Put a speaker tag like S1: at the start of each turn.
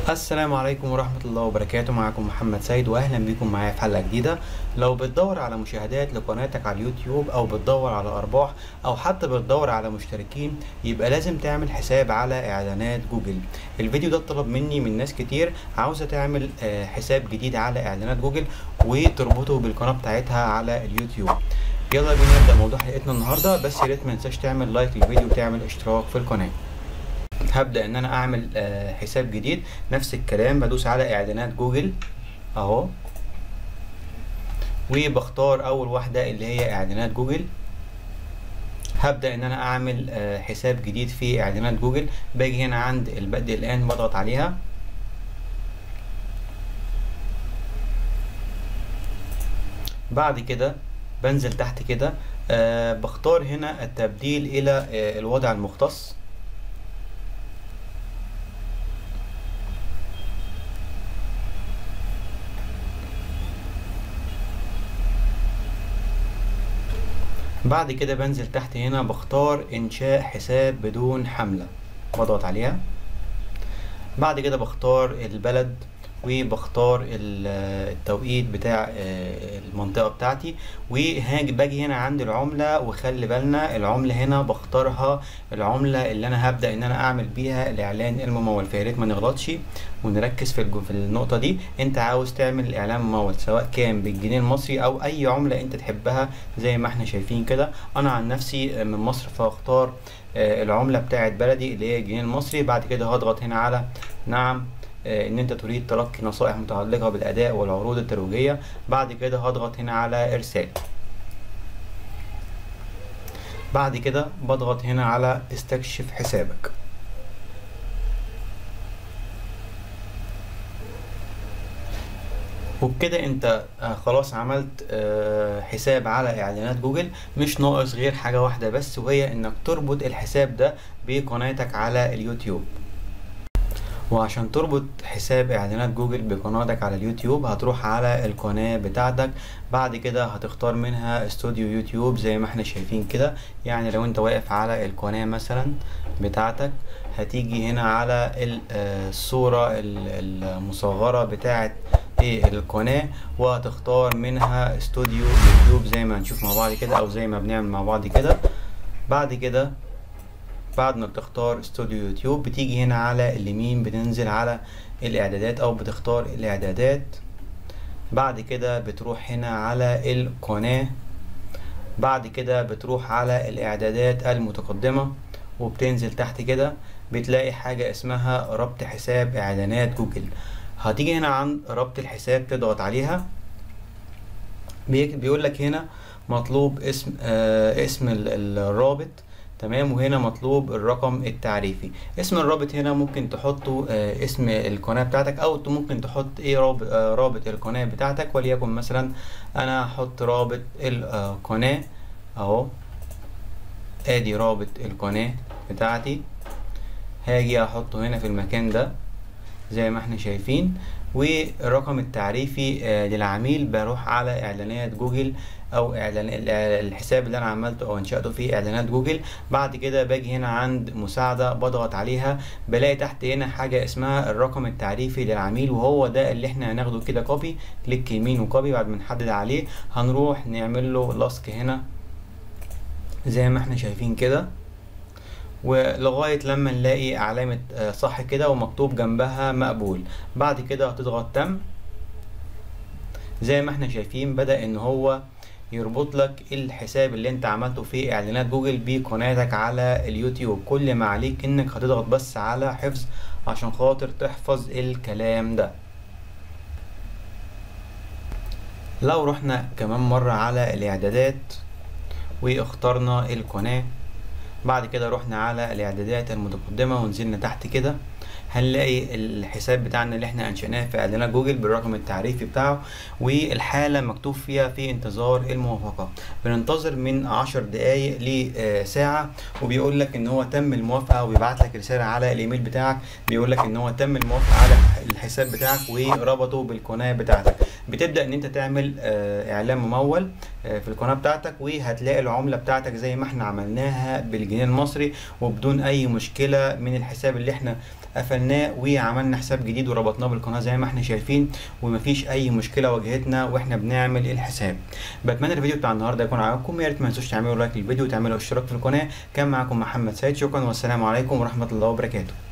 S1: السلام عليكم ورحمة الله وبركاته معكم محمد سيد واهلا بكم معايا في حلقة جديدة لو بتدور على مشاهدات لقناتك على اليوتيوب او بتدور على ارباح او حتى بتدور على مشتركين يبقى لازم تعمل حساب على اعلانات جوجل الفيديو ده اتطلب مني من ناس كتير عاوزة تعمل آه، حساب جديد على اعلانات جوجل وتربطه بالقناة بتاعتها على اليوتيوب يلا بينا نبدأ موضوع حلقتنا النهاردة بس يا ريت ما تنساش تعمل لايك للفيديو وتعمل اشتراك في القناة هبدأ ان انا اعمل آه، حساب جديد نفس الكلام بدوس على اعلانات جوجل اهو وبختار اول واحدة اللي هي اعلانات جوجل هبدأ ان انا اعمل آه، حساب جديد في اعلانات جوجل باجي هنا عند البدء الان بضغط عليها بعد كده بنزل تحت كده أه بختار هنا التبديل الى آه، الوضع المختص بعد كده بنزل تحت هنا بختار انشاء حساب بدون حملة بضغط عليها بعد كده بختار البلد وبختار ال- التوقيت بتاع آه، المنطقة بتاعتي وهاجي باجي هنا عند العملة وخلي بالنا العملة هنا بختارها العملة اللي انا هبدأ ان انا اعمل بيها الاعلان الممول فياريت ما نغلطش ونركز في الجو- في النقطة دي انت عاوز تعمل الاعلان ممول سواء كان بالجنيه المصري او اي عملة انت تحبها زي ما احنا شايفين كده انا عن نفسي من مصر فاختار آه، العملة بتاعت بلدي اللي هي الجنيه المصري بعد كده هضغط هنا على نعم آه، ان انت تريد تلقي نصائح متعلقة بالاداء والعروض الترويجية بعد كده هضغط هنا على ارسال بعد كده بضغط هنا على استكشف حسابك وبكده انت آه، خلاص عملت آه، حساب على اعلانات جوجل مش ناقص غير حاجة واحدة بس وهي انك تربط الحساب ده بقناتك على اليوتيوب وعشان تربط حساب اعلانات جوجل بقناتك على اليوتيوب هتروح على القناة بتاعتك بعد كده هتختار منها استوديو يوتيوب زي ما احنا شايفين كده يعني لو انت واقف على القناة مثلا بتاعتك هتيجي هنا على ال- آه، الصورة ال- المصغرة بتاعت ايه القناة وهتختار منها استوديو يوتيوب زي ما هنشوف مع بعض كده او زي ما بنعمل مع بعض كده بعد كده بعد ما بتختار استوديو يوتيوب بتيجي هنا على اليمين بتنزل على الاعدادات او بتختار الاعدادات بعد كده بتروح هنا على القناة بعد كده بتروح على الاعدادات المتقدمة وبتنزل تحت كده بتلاقي حاجة اسمها ربط حساب اعلانات جوجل هتيجي هنا عند ربط الحساب تضغط عليها بيقول لك هنا مطلوب اسم آه اسم ال- الرابط تمام وهنا مطلوب الرقم التعريفي اسم الرابط هنا ممكن تحطه آه اسم القناة بتاعتك او ت- ممكن تحط ايه رابط, آه رابط القناة بتاعتك وليكن مثلا انا هحط رابط القناة اهو ادي رابط القناة بتاعتي هاجي احطه هنا في المكان ده زي ما احنا شايفين والرقم التعريفي آه، للعميل بروح على اعلانات جوجل او اعلان ال- الحساب اللي انا عملته او انشأته في اعلانات جوجل بعد كده باجي هنا عند مساعدة بضغط عليها بلاقي تحت هنا حاجة اسمها الرقم التعريفي للعميل وهو ده اللي احنا هناخده كده كوبي كليك يمين وكوبي بعد ما نحدد عليه هنروح نعمل له لاصق هنا زي ما احنا شايفين كده ولغاية لما نلاقي علامة آه، صح كده ومكتوب جنبها مقبول بعد كده هتضغط تم زي ما احنا شايفين بدأ ان هو يربط لك الحساب اللي انت عملته في اعلانات جوجل بقناتك على اليوتيوب كل ما عليك انك هتضغط بس على حفظ عشان خاطر تحفظ الكلام ده لو رحنا كمان مرة على الاعدادات واخترنا القناة بعد كده رحنا على الاعدادات المتقدمة ونزلنا تحت كده هنلاقي الحساب بتاعنا اللي احنا انشأناه في اعلانات جوجل بالرقم التعريفي بتاعه والحالة مكتوب فيها في انتظار الموافقة بننتظر من عشر دقايق لساعة وبيقول لك ان هو تم الموافقة وبيبعت لك رسالة على الايميل بتاعك بيقول لك ان هو تم الموافقة على الحساب بتاعك وربطه بالقناة بتاعتك بتبدأ ان انت تعمل آه، اعلان ممول آه، في القناة بتاعتك وهتلاقي العملة بتاعتك زي ما احنا عملناها بالجنيه المصري وبدون اي مشكلة من الحساب اللي احنا قفلناه عملناه وعملنا حساب جديد وربطناه بالقناه زي ما احنا شايفين ومفيش اي مشكله واجهتنا واحنا بنعمل الحساب بتمنى الفيديو بتاع النهارده يكون عجبكم يا ريت ما تنسوش تعملوا لايك للفيديو وتعملوا اشتراك في القناه كان معاكم محمد سيد شكرا والسلام عليكم ورحمه الله وبركاته